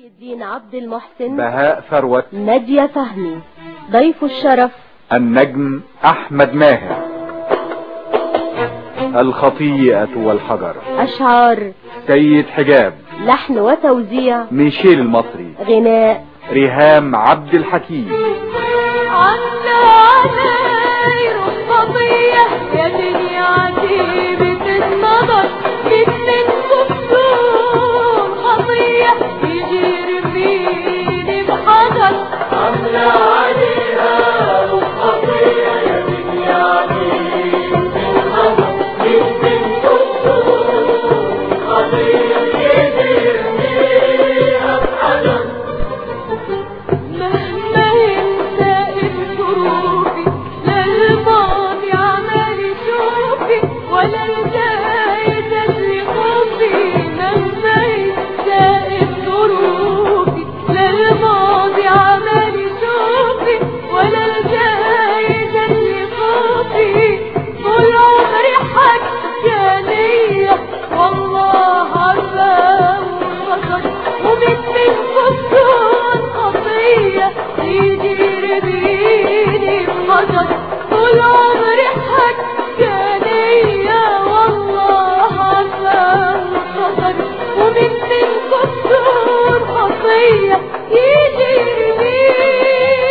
الدين عبد المحسن بهاء ثروت نادية فهمي ضيف الشرف النجم احمد ماهر الخطيئة والحجر أشعار سيد حجاب لحن وتوزيع ميشيل المصري غناء ريهام عبد الحكيم عنا علي الخطية يا دنيا عجيبة النظر مثل الكفتون خطية يجي رميني بحجر عنا عليها الخطية يا دنيا عجيبة النظر مثل الكفتون خطية يجي رميني بحجر مهما ينسى الظروفي لا الماضي عمال يشوفي ولا الجاي تدري خوفي مهما ينسى الظروفي لا الماضي عمال يشوفي ولا الجاي تدري خوفي طول عمري حكانية والله عارفة وخطر ومن منكم دون خطية يجي ربيني بحجر طول عمري حكانية والله عارفة وخطر ومن منكم دون خطية يجي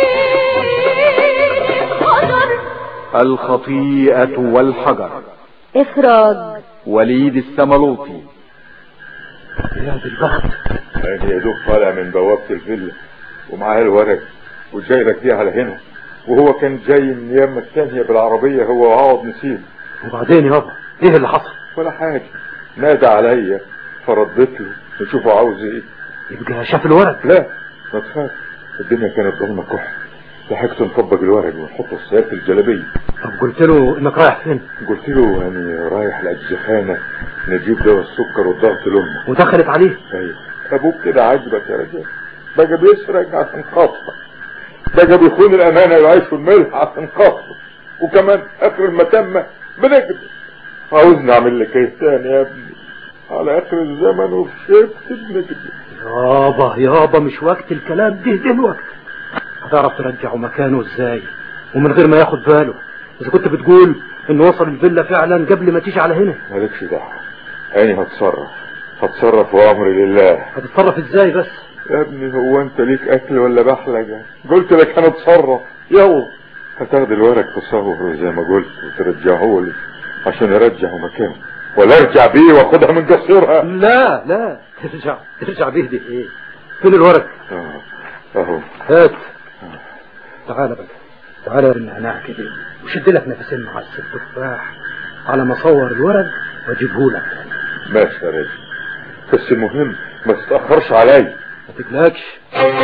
ربيني بحجر الخطيئة والحجر إخراج وليد السملوطي يا دي البخت يعني يا دوب طالع من بوابة الفيلا ومعاه الورق وجاي لك بيه على هنا وهو كان جاي من اليمة الثانية بالعربية هو وعوض نسيم وبعدين يابا ايه اللي حصل ولا حاجة نادى عليا فردت له نشوفه عاوز ايه يبقى شاف الورق لا ما تخاف الدنيا كانت ضلمة كحل لحقت نطبق الورق ونحط السيارة في الجلابية طب قلت له انك رايح فين قلت له يعني رايح لأجزخانة نجيب دواء السكر والضغط لأمه ودخلت عليه ايوه ابوك كده عاجبك يا رجال بقى بيسرق عشان خاطرك بقى بيخون الامانه والعيش والملح عشان خاطرك وكمان اخر المتمه بنكذب عاوزني اعمل لك ايه تاني يا ابني على اخر الزمن وفي شبت بنكذب يابا يابا مش وقت الكلام ده دلوقتي هتعرف ترجعه مكانه ازاي ومن غير ما ياخد باله اذا كنت بتقول انه وصل الفيلا فعلا قبل ما تيجي على هنا مالكش دعوه اني هتصرف هتصرف وامري لله هتتصرف ازاي بس يا ابني هو انت ليك اكل ولا بحلقه قلت لك انا اتصرف يلا هتاخد الورق تصور زي ما قلت وترجعه لي عشان ارجعه مكانه ولا ارجع بيه واخدها من قصيرها لا لا ترجع ترجع بيه دي ايه فين الورق اه اهو هات تعال بقى تعال يا النعناع كده وشد لك نفسين مع الست تفاح على ما اصور الورق واجيبه لك ماشي يا راجل بس المهم ما تتاخرش عليا ما تقلقش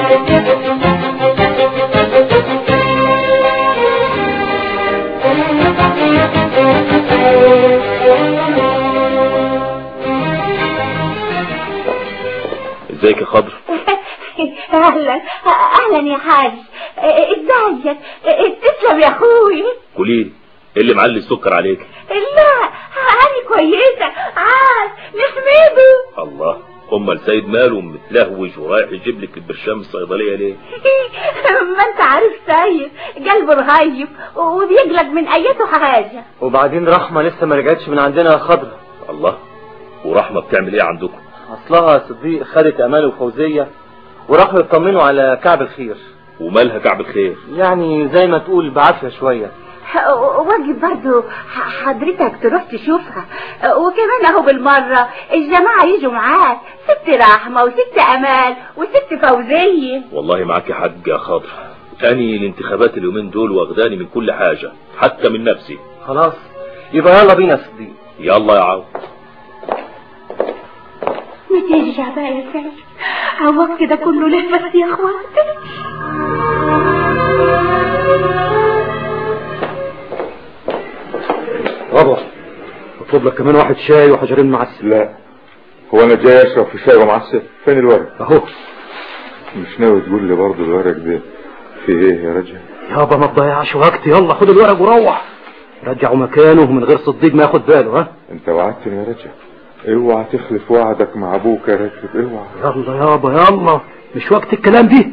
ازيك يا خضر اهلا اهلا يا حاج ازيك تسلم يا اخوي قولي ايه اللي معلي السكر عليك لا انا كويسه عاد نحمده الله امال سيد ماله متلهوج ورايح يجيب لك البرشام الصيدليه ليه ما انت عارف سيد قلبه رهيب وبيقلق من ايته حاجه وبعدين رحمة لسه ما رجعتش من عندنا يا خضرة الله ورحمه بتعمل ايه عندكم اصلها صديق خدت امال وفوزية وراحوا يطمنوا على كعب الخير ومالها كعب الخير يعني زي ما تقول بعافية شوية واجب برضو حضرتك تروح تشوفها وكمان اهو بالمرة الجماعة يجوا معاك ست رحمة وست امال وست فوزية والله معاك حق يا خضر اني الانتخابات اليومين دول واخداني من كل حاجه حتى من نفسي خلاص يبقى يلا بينا يا صديق يلا يا عو ما ترجع بقى يا سيد عوض كده كله ليه بس يا اخواتي بابا اطلب لك كمان واحد شاي وحجرين معسل لا هو انا جاي اشرب في شاي ومعسل فين الورق اهو مش ناوي تقول لي برضه الورق ده في ايه يا رجل يابا ما تضيعش وقت يلا خد الورق وروح رجعه مكانه من غير صديق ما ياخد باله ها انت وعدتني يا رجل اوعى تخلف وعدك مع ابوك يا راكب اوعى يلا يابا يلا مش وقت الكلام دي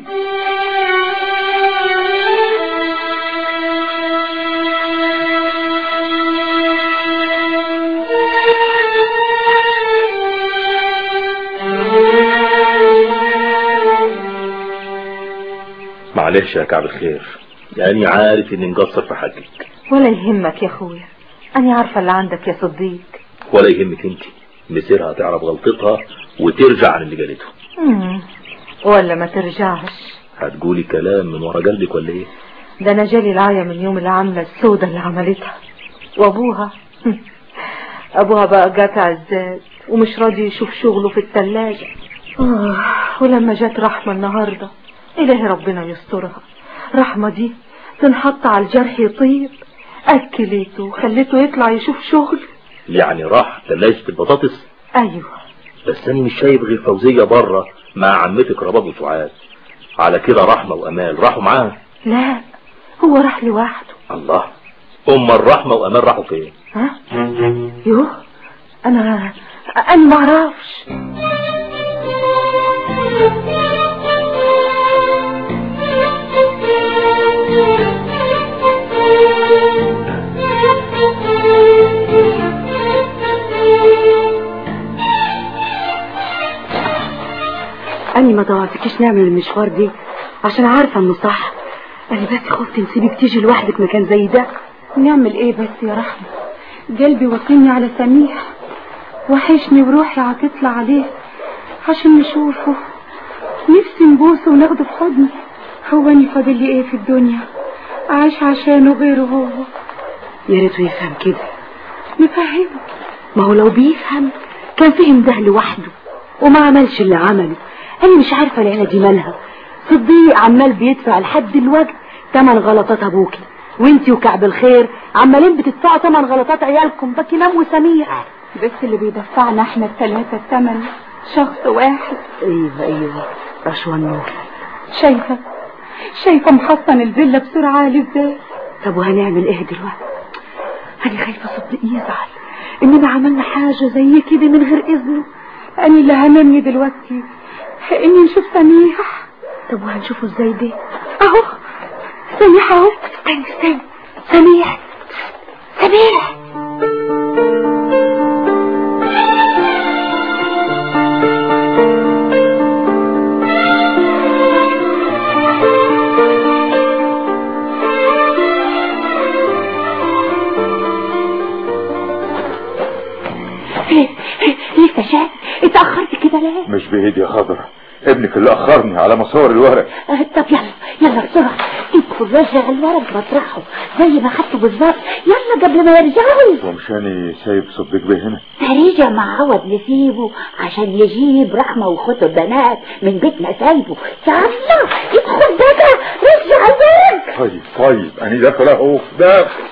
معلش يا كعب الخير يعني عارف اني مقصر في حقك ولا يهمك يا اخويا انا عارفه اللي عندك يا صديق ولا يهمك انت مسيرها تعرف غلطتها وترجع عن اللي قالته مم. ولا ما ترجعش هتقولي كلام من ورا قلبك ولا ايه ده انا جالي العاية من يوم العملة السودة اللي عملتها وابوها ابوها بقى قاطع الزاد ومش راضي يشوف شغله في التلاجة آه، ولما جت رحمة النهاردة إلهي ربنا يسترها رحمة دي تنحط على الجرح يطيب أكلته وخليته يطلع يشوف شغل يعني راح تلاجة البطاطس أيوه بس انا مش شايف غير فوزية بره مع عمتك رباب وسعاد على كده رحمة وامال راحوا معاه لا هو راح لوحده الله ام الرحمة وامال راحوا فين ها يوه أنا أنا معرفش أني ما طوعتكيش نعمل المشوار دي عشان عارفة إنه صح أنا بس خفت نسيبك تيجي لوحدك مكان زي ده نعمل ايه بس يا رحمة قلبي وصلني على سميح وحشني وروحي هتطلع عليه عشان نشوفه نفسي نبوسه وناخده في حضني هو اني فاضل لي ايه في الدنيا عايش عشانه غيره هو يا ريته يفهم كده نفهمه ما هو لو بيفهم كان فهم ده لوحده وما عملش اللي عمله أنا مش عارفة العيلة دي مالها صديق عمال بيدفع لحد الوقت تمن غلطات أبوكي وانتي وكعب الخير عمالين بتدفعوا تمن غلطات عيالكم باكي نام وسميح بس اللي بيدفعنا احنا التلاتة التمن شخص واحد ايوه ايوه رشوان نور شايفة شايفة محصن الفيلا بسرعة عالي ازاي طب وهنعمل ايه دلوقتي انا خايفة صدق يزعل اننا عملنا حاجة زي كده من غير اذنه أنا اللي هممني دلوقتي إني نشوف سميح طب وهنشوفه ازاي ده أهو سميح أهو استنى استنى سميح سميح لسه شاف اتأخرت كده ليه مش بإيدي يا خضرة ابنك اللي أخرني على مصور الورق آه، طب يلا يلا بسرعة ادخل رجع الورق مطرحه زي ما خدته بالظبط يلا قبل ما يرجعوا ومشاني سايب صديق بيه هنا فريجة مع عوض نسيبه عشان يجيب رحمة وخطب بنات من بيتنا سايبه يلا ادخل بقى رجع الورق طيب طيب أنا داخل أهو داخل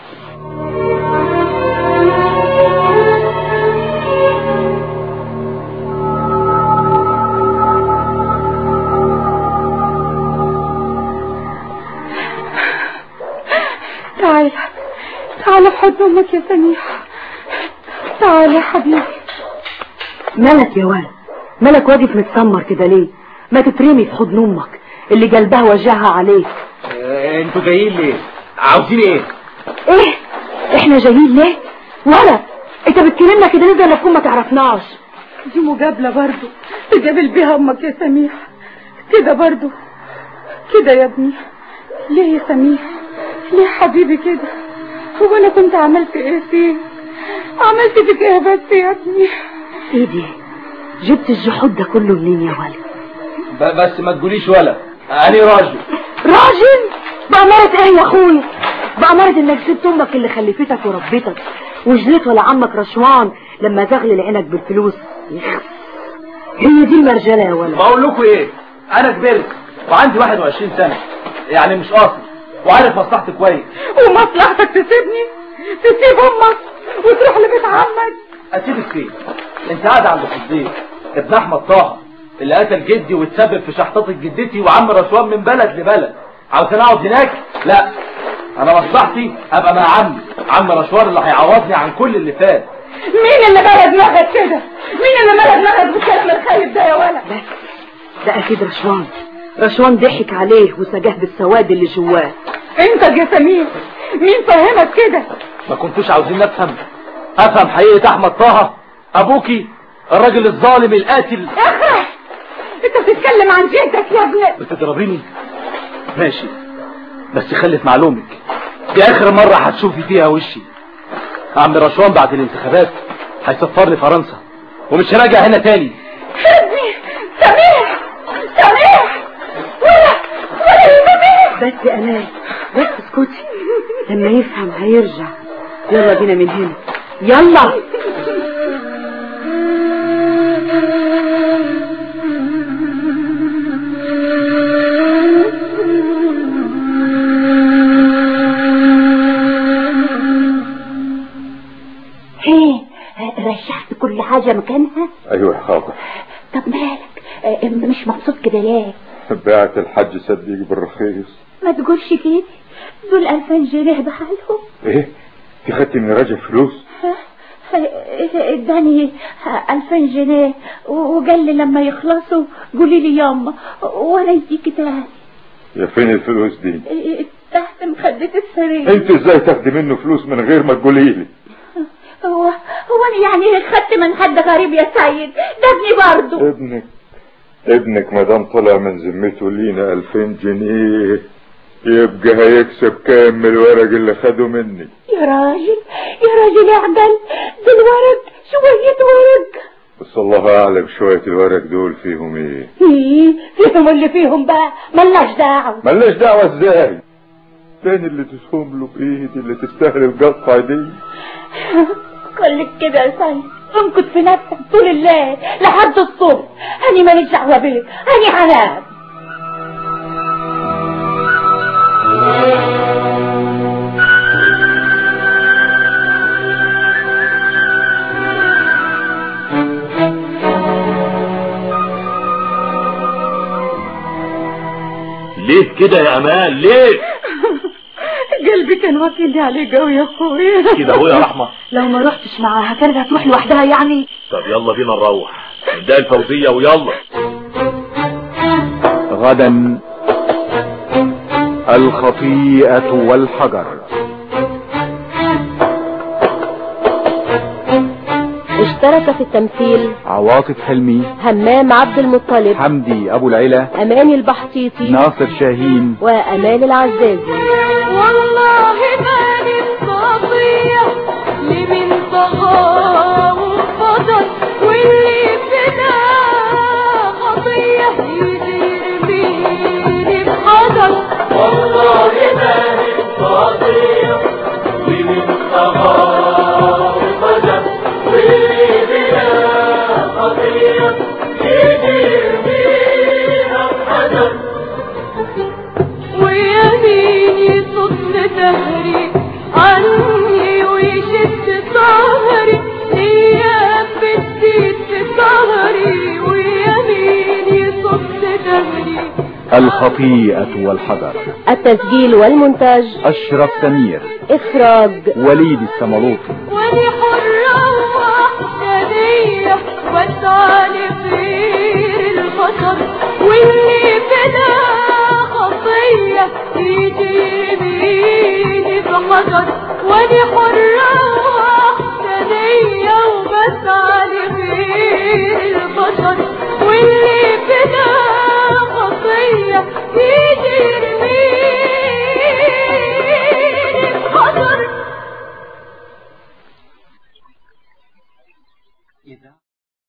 تعال تعال في حضن أمك يا سميح تعال يا حبيبي مالك يا ولد مالك واقف متسمر كده ليه ما تترمي في حضن امك اللي قلبها وجعها عليك انتوا جايين ليه عاوزين ايه ايه احنا جايين ليه ولا انت بتكلمنا كده نزل نكون ما تعرفناش دي مجابلة برضو تجابل بيها أمك يا سميح كده برضو كده يا ابني ليه يا سميح ليه حبيبي كده هو أنا كنت عملت إيه فيه عملت فيك إيه بس يا ابني ايه دي جبت الجحود ده كله منين يا ولد بس ما تقوليش ولا انا راجل راجل بأمارة ايه يا اخويا بأمارة انك سبت امك اللي خلفتك وربتك وجلت ولا عمك رشوان لما زغلل عينك بالفلوس يخ. هي دي المرجلة يا ولد بقول لكم ايه انا كبرت وعندي 21 سنة يعني مش قاصر وعارف مصلحتي كويس ومصلحتك تسيبني تسيب أمك وتروح لبيت عمك اسيبك فين انت قاعد عند صديق ابن احمد طه اللي قتل جدي وتسبب في شحططة جدتي وعم رشوان من بلد لبلد عاوزين اقعد هناك لا انا مصلحتي ابقى مع عمي عم رشوان اللي هيعوضني عن كل اللي فات مين اللي بلد دماغك كده مين اللي بلد دماغك بالكلام الخايب ده يا ولد ده اكيد رشوان رشوان ضحك عليه وسجاه بالسواد اللي جواه انت يا سمير مين فهمك كده ما كنتوش عاوزين نفهم افهم حقيقة احمد طه ابوكي الراجل الظالم القاتل اخرس انت بتتكلم عن جدك يا ابني بتضربيني ماشي بس خلي في معلومك دي اخر مرة هتشوفي فيها وشي عم رشوان بعد الانتخابات هيسفرني فرنسا ومش راجع هنا تاني ابني سمير سمير ولا ولا سمير بس يا امال بس اسكتي لما يفهم هيرجع يلا بينا من هنا يلا ايه رشحت كل حاجة مكانها ايوه حاضر طب مالك آه، انت مش مبسوط كده ليه بعت الحج صديق بالرخيص ما تقولش كده دول ألفين جنيه بحالهم ايه انت خدتي من رجب فلوس ها؟ ها، اداني ألفين جنيه وقال لي لما يخلصوا قولي لي ياما وانا يديك تاني يا فين الفلوس دي تحت مخدة السرير انت ازاي تاخدي منه فلوس من غير ما تقولي لي هو هو انا يعني خدت من حد غريب يا سيد ده ابني برضه ابنك ابنك ما دام طلع من ذمته لينا 2000 جنيه يبقى هيكسب كام من الورق اللي خده مني يا راجل يا راجل اعدل ده الورق شوية ورق بس الله اعلم شوية الورق دول فيهم ايه ايه فيهم اللي فيهم بقى ملناش دعوة ملناش دعوة ازاي تاني اللي تسهم له بايدي اللي تستاهل القطعة دي كلك كده يا سيد امكت في نفسك طول الليل لحد الصبح انا ماليش دعوة بيك انا هنام ليه كده يا امال ليه قلبي كان واكلني عليه قوي يا اخويا كده هو يا رحمة لو ما رحتش معاها كانت هتروح لوحدها يعني طب يلا بينا نروح ده الفوزية ويلا غدا الخطيئة والحجر اشترك في التمثيل عواطف حلمي همام عبد المطلب حمدي أبو العلا أماني البحطيطي ناصر شاهين وأمال العزازي والله بالي القضية لمن طغى وفضل واللي فدا خطية يدير بيني بحضر والله ما هي قضية لمن طغى وفجر واللي بلا قضية يدير بيها بحجر ويميني صد دهري عني ويشد ظهري ايام بتزيد في ظهري ويميني صد دهري الخطيئة والحجر التسجيل والمونتاج أشرف سمير إخراج وليد السملوطي وني حرة وحدانية واسعى لخير البشر واللي بلا خطية يجي يميني بحجر وني حرة وحدانية وبسعى لخير البشر واللي بلا خطية يجي يرميني بحجر